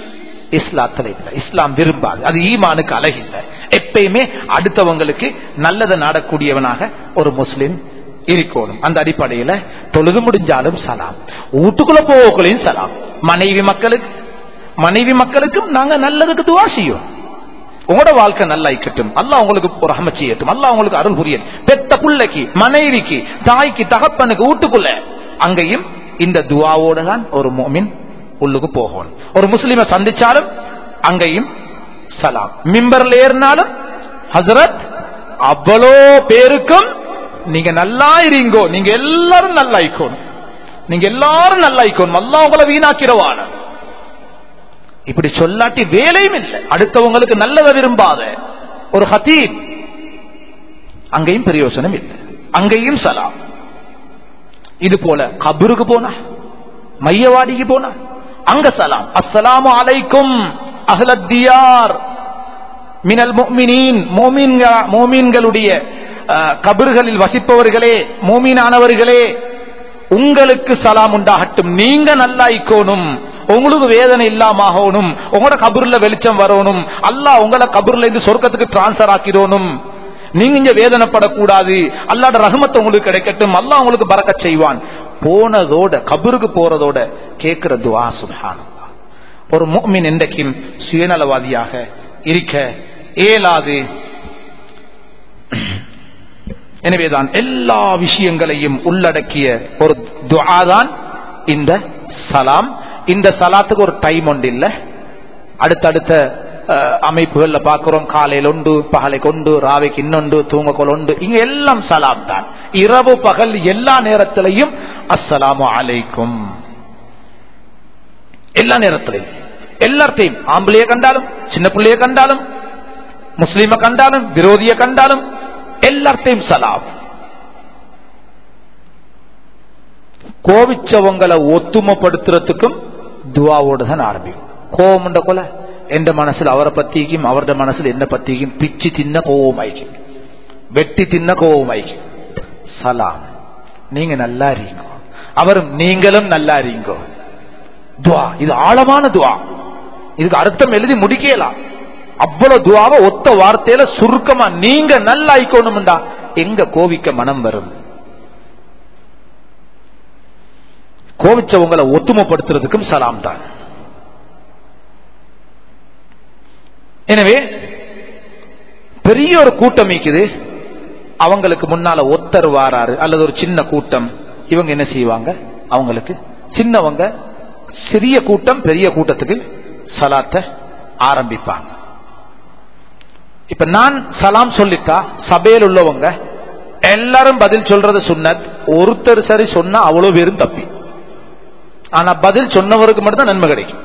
Speaker 1: இஸ்லாத்துல இல்லை இஸ்லாம் விரும்பாது அது ஈமானுக்கு அழகில்லை எப்பயுமே அடுத்தவங்களுக்கு நல்லதை நாடக்கூடியவனாக ஒரு முஸ்லிம் இருக்கணும் அந்த அடிப்படையில தொழுது முடிஞ்சாலும் சலாம் வீட்டுக்குள்ள போகக்குள்ளையும் சலாம் மனைவி மக்களுக்கு மனைவி மக்களுக்கும் நாங்க நல்லதுக்கு துவா செய்யும் உங்களோட வாழ்க்கை நல்லா இருக்கட்டும் அல்லாஹ் உங்களுக்கு ஒரு ரஹமத் செய்யட்டும் அல்லாஹ் உங்களுக்கு அருள் புரியல் பெத்த பிள்ளைக்கு மனைவிக்கு தாய்க்கு தகப்பனுக்கு வீட்டுக்குள்ள அங்கேயும் இந்த துவாவோட தான் ஒரு மோமின் உள்ளுக்கு போகணும் ஒரு முஸ்லிமை சந்திச்சாலும் அங்கேயும் சலாம் மிம்பர்ல ஏறினாலும் ஹசரத் அவ்வளோ பேருக்கும் நீங்க நல்லா இருங்கோ நீங்க எல்லாரும் நல்லா இருக்கணும் நீங்க எல்லாரும் நல்லா இருக்கணும் அல்லாஹ் உங்களை வீணாக்கிறவான இப்படி சொல்லாட்டி வேலையும் இல்லை அடுத்தவங்களுக்கு நல்லதை விரும்பாத ஒரு ஹதீப் அங்கேயும் பிரயோசனம் இல்லை அங்கேயும் சலாம் இது போல கபருக்கு போனா மையவாடிக்கு போனா அங்க சலாம் அஸ்ஸலாமு அலைக்கும் அஹ்லத்தியார் மினல் முஃமினீன் மோமீன்க- மோமீன்களுடைய அஹ், கபறுகளில் வசிப்பவர்களே மோமீனானவர்களே உங்களுக்கு சலாம் உண்டாகட்டும் நீங்க நல்லா இக்கோணும் உங்களுக்கு வேதனை இல்லாம ஆகணும் உங்களோட கபூர்ல வெளிச்சம் வரணும் அல்லாஹ் உங்களை கபூர்ல இருந்து சொர்க்கத்துக்கு டிரான்ஸ்பர் ஆக்கிடணும் நீங்க இங்க வேதனைப்படக்கூடாது அல்லாட ரஹமத் உங்களுக்கு கிடைக்கட்டும் அல்லாஹ் உங்களுக்கு பறக்கச் செய்வான் போனதோட கபருக்கு போறதோட கேட்கிற துவா சுப்ஹானல்லாஹ் ஒரு முஃமின் என்றைக்கும் சுயநலவாதியாக இருக்க இயலாது எனவேதான் எல்லா விஷயங்களையும் உள்ளடக்கிய ஒரு துஆ தான் இந்த சலாம் இந்த சலாத்துக்கு ஒரு டைம் ஒன்று இல்ல அடுத்தடுத்த அஹ், அமைப்புகள்ல பார்க்கிறோம் காலையில் உண்டு பகலைக்கு உண்டு ராவைக்கு இன்னொண்டு தூங்கக்கோல் உண்டு இங்க எல்லாம் சலாம் தான் இரவு பகல் எல்லா நேரத்திலையும் அஸ்ஸலாமு அலைக்கும் எல்லா நேரத்திலையும் எல்லாத்தையும் ஆம்பளைய கண்டாலும் சின்ன பிள்ளைய கண்டாலும் முஸ்லீம கண்டாலும் விரோதிய கண்டாலும் எல்லாத்தையும் சலாம் கோவிச்சவங்களை ஒத்துமைப்படுத்துறதுக்கும் துவாவோடு தான் ஆரம்பிக்கும் கோவம் கொலை எந்த மனசுல அவரை பத்திக்கும் அவருடைய மனசுல என்ன பத்திக்கும் பிச்சு தின்ன கோவமாய்க்கும் வெட்டி தின்ன கோவமாய்க்கும் சலாம் நீங்க நல்லா இருக்கீங்க அவரும் நீங்களும் நல்லா இருக்கீங்க துவா இது ஆழமான துவா இதுக்கு அர்த்தம் எழுதி முடிக்கலாம் அவ்வளவு துவாவை ஒத்த வார்த்தையில சுருக்கமா நீங்க நல்லா ஆயிக்கணும்டா எங்க கோவிக்க மனம் வரும் கோவிச்சவங்களை ஒத்துமைப்படுத்துறதுக்கும் சலாம் தான் எனவே பெரிய ஒரு கூட்டம் இருக்குது அவங்களுக்கு முன்னால ஒத்தர் வாராரு அல்லது ஒரு சின்ன கூட்டம் இவங்க என்ன செய்வாங்க அவங்களுக்கு சின்னவங்க சிறிய கூட்டம் பெரிய கூட்டத்துக்கு சலாத்தை ஆரம்பிப்பாங்க இப்ப நான் சலாம் சொல்லிட்டா சபையில் உள்ளவங்க எல்லாரும் பதில் சொல்றது சுன்னத் ஒருத்தர் சரி சொன்னா அவ்வளவு பேரும் தப்பி ஆனா பதில் சொன்னவருக்கு மட்டும் தான் நன்மை கிடைக்கும்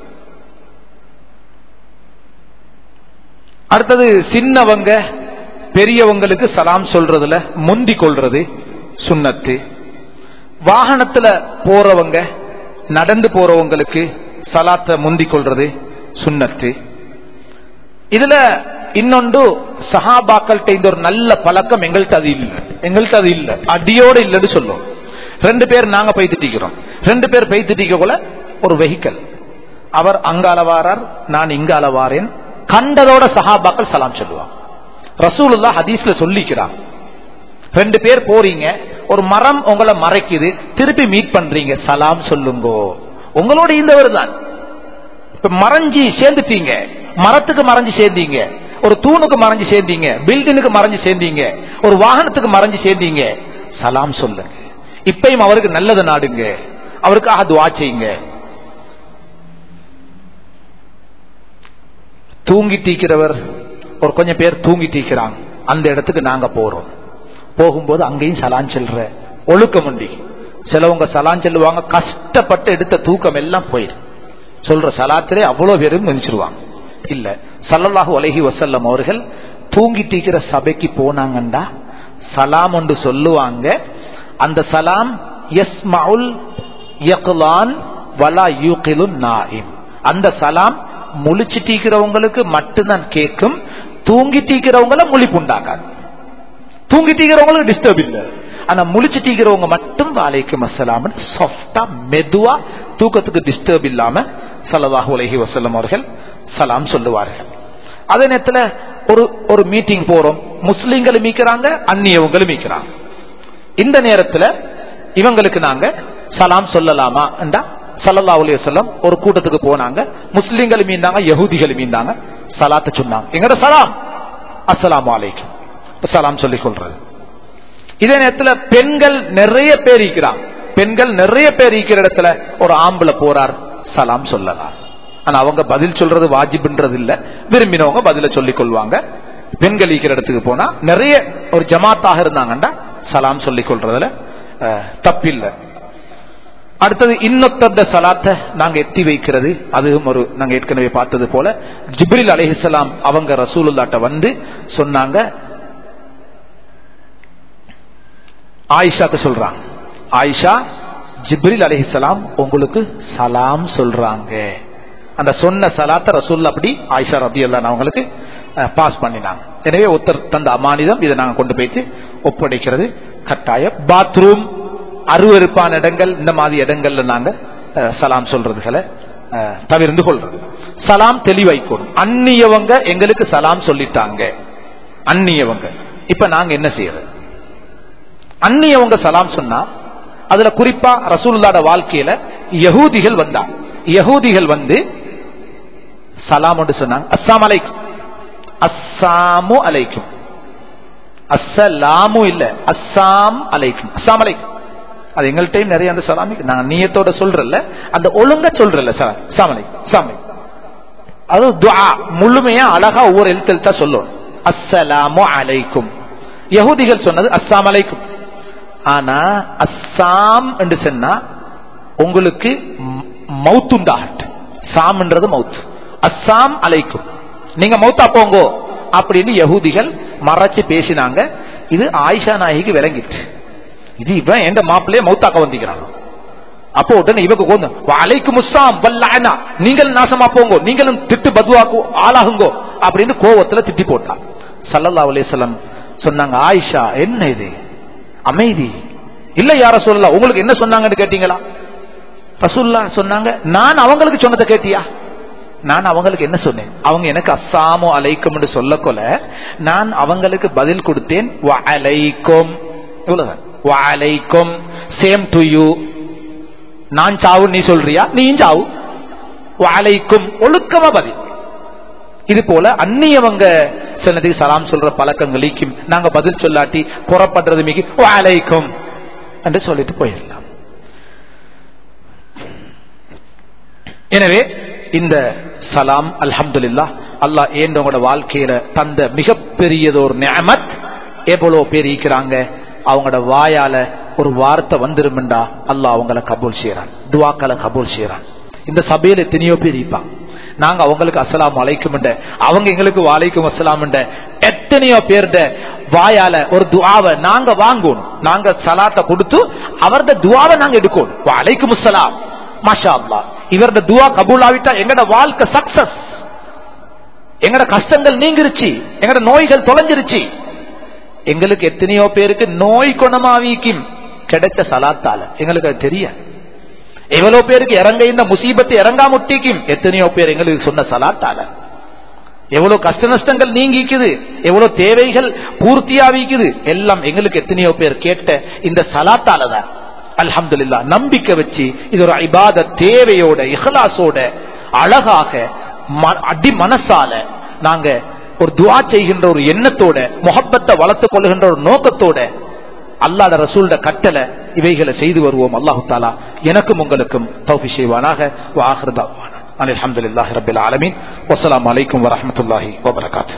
Speaker 1: அடுத்தது சின்னவங்க பெரியவங்களுக்கு சலாம் சொல்றதுல முந்தி கொள்றது சுன்னத்து வாகனத்துல போறவங்க நடந்து போறவங்களுக்கு சலாத்தை முந்தி கொள்றது சுன்னத்து இதுல இன்னொன்று சஹாபாக்கள்கிட்ட இந்த ஒரு நல்ல பழக்கம் எங்கள்கிட்ட அது இல்லை எங்கள்கிட்ட அது இல்லை அடியோட இல்லைன்னு சொல்லும் ரெண்டு பேர் நாங்க பைத்திட்டிக்கிறோம் ரெண்டு பேர் பைத்திட்டிக்கக்குள்ள ஒரு வெஹிக்கல் அவர் அங்கால வாரார் நான் இங்கால வாரேன் கண்டதோட சஹாபாக்கள் சலாம் சொல்லுவாங்க ரசூலுல்லா ஹதீஸ்ல சொல்லிக்கிறான் ரெண்டு பேர் போறீங்க ஒரு மரம் உங்களை மறைக்குது திருப்பி மீட் பண்றீங்க சலாம் சொல்லுங்கோ உங்களோட இருந்தவர் தான் இப்ப மறைஞ்சி சேர்ந்துட்டீங்க மரத்துக்கு மறைஞ்சு சேர்ந்தீங்க ஒரு தூணுக்கு மறைஞ்சு சேர்ந்தீங்க பில்டிங்குக்கு மறைஞ்சு சேர்ந்தீங்க ஒரு வாகனத்துக்கு மறைஞ்சு சேர்ந்தீங்க சலாம் சொல்லுங்க இப்பயும் அவருக்கு நல்லது நாடுங்க அவருக்காக துவா செய்யுங்க தூங்கி டீக்கிறவர் ஒரு கொஞ்சம் பேர் தூங்கி டீக்கிறாங்க அந்த இடத்துக்கு நாங்க போறோம் போகும்போது அங்கேயும் சலான் செல்ற ஒழுக்கம் உண்டி சிலவங்க சலான் செல்லுவாங்க கஷ்டப்பட்டு எடுத்த தூக்கம் எல்லாம் போயிடும் சொல்ற சலாத்திலே அவ்வளவு பேரும் நினைச்சிருவாங்க இல்ல சல்லல்லாஹு அலைஹி வசல்லம் அவர்கள் தூங்கி டீக்கிற சபைக்கு போனாங்கண்டா சலாம் ஒன்று சொல்லுவாங்க அந்த சலாம் யஸ்மவுல் யக்லான் வலா யூகிலுன் நாயிம் அந்த சலாம் முழிச்சு டீக்கிறவங்களுக்கு மட்டும்தான் கேட்கும் தூங்கி டீக்கிறவங்கள முழிப்பு உண்டாக்காது தூங்கி டீக்கிறவங்களுக்கு டிஸ்டர்ப் இல்ல ஆனா முழிச்சு டீக்கிறவங்க மட்டும் வாழைக்கும் அஸ்ஸலாம் சாஃப்டா மெதுவா தூக்கத்துக்கு டிஸ்டர்ப் இல்லாம ஸல்லல்லாஹு அலைஹி வஸல்லம் அவர்கள் சலாம் சொல்லுவார்கள் அதே நேரத்துல ஒரு ஒரு மீட்டிங் போறோம் முஸ்லிம்களும் மீக்கிறாங்க அந்நியவங்களும் மீக்கிறாங்க இந்த நேரத்துல இவங்களுக்கு நாங்க சலாம் சொல்லலாமா என்றா சல்லல்லாஹு அலைஹி வஸல்லம் ஒரு கூட்டத்துக்கு போனாங்க முஸ்லிம்கள் மீந்தாங்க யஹூதிகள் மீந்தாங்க சலாத்தை சொன்னாங்க எங்கட சலாம் அஸ்ஸலாமு அலைக்கும் சலாம் சொல்லிக் கொள்றது இதே நேரத்துல பெண்கள் நிறைய பேர் இருக்கிறாங்க பெண்கள் நிறைய பேர் இருக்கிற இடத்துல ஒரு ஆம்பளை போறார் சலாம் சொல்லலாம் ஆனா அவங்க பதில் சொல்றது வாஜிப்ன்றது இல்ல விரும்பினவங்க பதில சொல்லிக் கொள்வாங்க பெண்கள் இருக்கிற இடத்துக்கு போனா நிறைய ஒரு ஜமாத்தாக இருந்தாங்கன்னா சலாம் சொல்லிக் கொள்றதுல அஹ், தப்பில்லை அடுத்தது இன்னொத்தந்த சலாத்தை நாங்க எத்தி வைக்கிறது அதுவும் ஒரு நாங்க ஏற்கனவே பார்த்தது போல ஜிப்ரில் அலைஹிஸ்ஸலாம் அவங்க ரசூலுல்லாட்ட வந்து சொன்னாங்க ஆயிஷாக்கு சொல்றாங்க ஆயிஷா ஜிப்ரில் அலைஹிஸ்ஸலாம் உங்களுக்கு சலாம் சொல்றாங்க அந்த சொன்ன சலாத்தை ரசூல் அப்படி ஆயிஷா ரபி அவங்களுக்கு பாஸ் பண்ணினாங்க எனவே ஒருத்தர் தந்த அமானிதம் இதை நாங்க கொண்டு போயிட்டு ஒப்படைக்கிறது கட்டாயம் பாத்ரூம் அருவருப்பான இடங்கள் இந்த மாதிரி இடங்கள்ல நாங்க அஹ், சலாம் சொல்றதுகளை அஹ், தவிர்ந்து கொள்றது சலாம் தெளிவைக்கணும் அந்நியவங்க எங்களுக்கு சலாம் சொல்லிட்டாங்க அந்நியவங்க இப்ப நாங்க என்ன செய்யறது அந்நியவங்க சலாம் சொன்னா அதுல குறிப்பா ரசூலுல்லாட வாழ்க்கையில யகூதிகள் வந்தா யகூதிகள் வந்து சலாம் என்று சொன்னாங்க அஸ்ஸாம் அலைக்கும் அஸ்ஸாமு அலைக்கும் அஸ்ஸலாமு இல்ல அஸ்ஸாம் அலைக்கும் அஸ்ஸாம் அலைக்கும் அது எங்கள்கிட்டயும் நிறைய அந்த சலாமி நான் நீயத்தோட சொல்றல அந்த ஒழுங்கா சொல்றல சலாம் அஸ்ஸாம் அலைக்கும் அஸ்ஸாம் அலைக்கும் அது துஆ முழுமையா அழகா ஒவ்வொரு எழுத்து எழுத்தா சொல்லும் அஸ்ஸலாமு அலைக்கும் யஹூதிகள் சொன்னது அஸ்ஸாம் அலைக்கும் ஆனா அஸ்ஸாம் என்று சொன்னா உங்களுக்கு ம- மவுத்துண்டாகட்டும் சாம்ன்றது மவுத் அஸ்ஸாம் அலைக்கும் நீங்க மௌத்தா போங்கோ அப்படின்னு யஹூதிகள் மறைச்சு பேசினாங்க இது ஆயிஷா நாயகிக்கு விளங்கிட்டு இது இவன் எந்த மாப்பிள்ளையே மௌத்தாக்க வந்திக்கிறான் அப்போ உடனே இவங்க கோந்து அலைக்கும் முஸ்ஸாம் வல்லானா நீங்கள் நாசமா போங்கோ நீங்களும் திட்டு பதுவாக்கு ஆளாகுங்கோ அப்படின்னு கோவத்துல திட்டி போட்டான் சல்லல்லாஹு அலைஹி வஸல்லம் சொன்னாங்க ஆயிஷா என்ன இது அமைதி இல்ல யார சொல்லலாம் உங்களுக்கு என்ன சொன்னாங்கன்னு கேட்டீங்களா ரசூல்லா சொன்னாங்க நான் அவங்களுக்கு சொன்னதை கேட்டியா நான் அவங்களுக்கு என்ன சொன்னேன் அவங்க எனக்கு அஸ்ஸாமு அலைக்கும் சொல்ல கொல நான் அவங்களுக்கு பதில் கொடுத்தேன் வ அலைக்கும் இவ்வளவுதான் வ அலைக்கும் சேம் டு யூ நான் சாவு நீ சொல்றியா நீயும் சாவு வ அலைக்கும் ஒழுக்கமா பதில் இது போல அந்நியவங்க சிலதுக்கு சலாம் சொல்ற பழக்கங்களுக்கும் நாங்க பதில் சொல்லாட்டி குறப்படுறது மிக வ அலைக்கும் என்று சொல்லிட்டு போயிடலாம் எனவே இந்த சலாம் அல்ஹம்துலில்லாஹ் அல்லாஹ் ஏண்டவங்களோட வாழ்க்கையில தந்த மிகப்பெரியதொரு நியமத் எவ்வளவு பேர் இருக்கிறாங்க அவங்களோட வாயால ஒரு வார்த்தை வந்துருமெண்டா அல்லாஹ் அவங்கள கபூல் செய்யறான் துவாக்களை கபூல் செய்யறான் இந்த சபையில எத்தனையோ பேர் இருப்பாங்க நாங்க அவங்களுக்கு அஸ்ஸலாமு அலைக்கும் அவங்க எங்களுக்கு வாலைக்கும் அஸ்ஸலாம் எத்தனையோ பேர்ட வாயால ஒரு துவாவை நாங்க வாங்கணும் நாங்க சலாத்தை கொடுத்து அவரது துவாவை நாங்க எடுக்கணும் வாலைக்கும் அஸ்ஸலாம் மாஷா அல்லாஹ் இவரது துவா கபூல் ஆவிட்டா எங்கட வாழ்க்கை சக்சஸ் எங்கட கஷ்டங்கள் நீங்கிருச்சு எங்கட நோய்கள் தொலைஞ்சிருச்சு எங்களுக்கு எத்தனையோ பேருக்கு நோய் குணமாவிக்கும் கிடைச்ச சலாத்தால எங்களுக்கு அது தெரியாது எவ்வளவு பேருக்கு இறங்க இந்த முசீபத்து இறங்கா முட்டிக்கும் எத்தனையோ பேர் எங்களுக்கு சொன்ன சலாத்தால எவ்வளவு கஷ்ட நஷ்டங்கள் நீங்கிக்குது எவ்வளவு தேவைகள் பூர்த்தியாவிக்குது எல்லாம் எங்களுக்கு எத்தனையோ பேர் கேட்ட இந்த சலாத்தால தான் அல்ஹம்துலில்லா நம்பிக்கை வச்சு இது ஒரு இபாத தேவையோட இஹ்லாசோட அழகாக ம- அடி மனசால நாங்க ஒரு துவா செய்கின்ற ஒரு எண்ணத்தோட முகப்பத்தை வளர்த்துக் கொள்கின்ற ஒரு நோக்கத்தோட அல்லாட ரசூல்ட கட்டளை இவைகளை செய்து வருவோம் அல்லாஹு தாலா எனக்கும் உங்களுக்கும் தௌஃபி செய்வானாக வாஹிருதாவான அல்ஹம்துலில்லாஹி ரப்பில் ஆலமீன் வஸ்ஸலாமு அலைக்கும் வரஹ்மத்துல்லாஹி வபரகாத்துஹு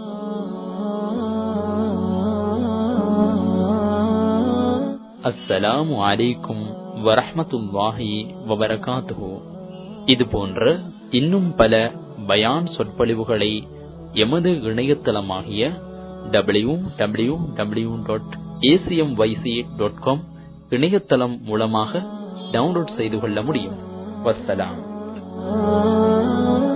Speaker 2: அஸ்ஸலாமு அலைக்கும் வரஹ்மத்துல்லாஹி வபரகாத்துஹு இது போன்ற இன்னும் பல பயான் சொற்பொழிவுகளை எமது இணையதளமாகிய W W W dot ACM YC dot com இணையதளம் மூலமாக டவுன்லோட் செய்து கொள்ள முடியும் வஸ்ஸலாம்